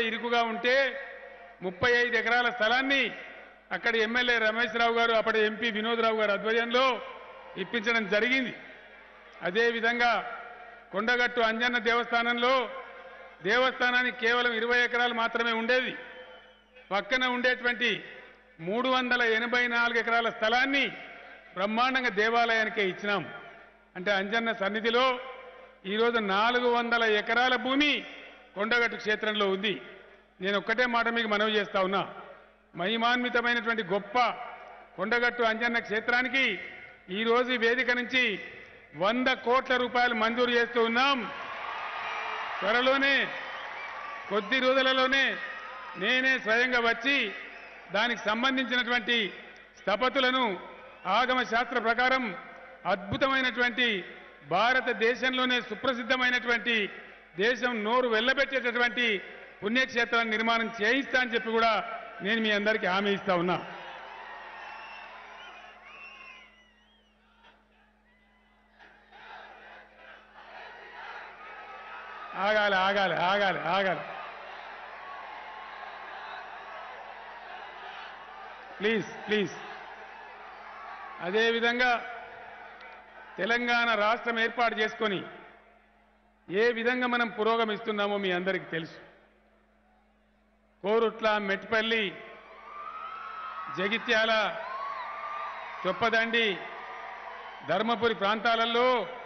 ఇరుకుగా ఉంటే ముప్పై ఐదు ఎకరాల స్థలాన్ని అక్కడ ఎమ్మెల్యే రమేష్ రావు గారు అప్పటి ఎంపీ వినోదరావు గారు ఆధ్వర్యంలో ఇప్పించడం జరిగింది అదేవిధంగా కొండగట్టు అంజన్న దేవస్థానంలో దేవస్థానానికి కేవలం ఇరవై ఎకరాలు మాత్రమే ఉండేది పక్కన ఉండేటువంటి మూడు వందల ఎనభై నాలుగు ఎకరాల స్థలాన్ని బ్రహ్మాండంగా దేవాలయానికే ఇచ్చినాం అంటే అంజన్న సన్నిధిలో ఈరోజు నాలుగు వందల ఎకరాల భూమి కొండగట్టు క్షేత్రంలో ఉంది నేను ఒక్కటే మాట మీకు మనవి చేస్తా ఉన్నా మహిమాన్వితమైనటువంటి గొప్ప కొండగట్టు అంజన్న క్షేత్రానికి ఈరోజు ఈ వేదిక నుంచి వంద కోట్ల రూపాయలు మంజూరు చేస్తూ ఉన్నాం త్వరలోనే కొద్ది రోజులలోనే నేనే స్వయంగా వచ్చి దానికి సంబంధించినటువంటి స్థపతులను ఆగమ శాస్త్ర ప్రకారం అద్భుతమైనటువంటి భారతదేశంలోనే సుప్రసిద్ధమైనటువంటి దేశం నోరు వెళ్ళబెట్టేటటువంటి పుణ్యక్షేత్రాన్ని నిర్మాణం చేయిస్తా అని చెప్పి కూడా నేను మీ అందరికీ హామీ ఇస్తా ఉన్నా ఆగాలి ఆగాలి ఆగాలి ఆగాలి ప్లీజ్ ప్లీజ్ అదేవిధంగా తెలంగాణ రాష్ట్రం ఏర్పాటు చేసుకొని ఏ విధంగా మనం పురోగమిస్తున్నామో మీ అందరికీ తెలుసు కోరుట్ల మెట్పల్లి జగిత్యాల చొప్పదండి ధర్మపురి ప్రాంతాలలో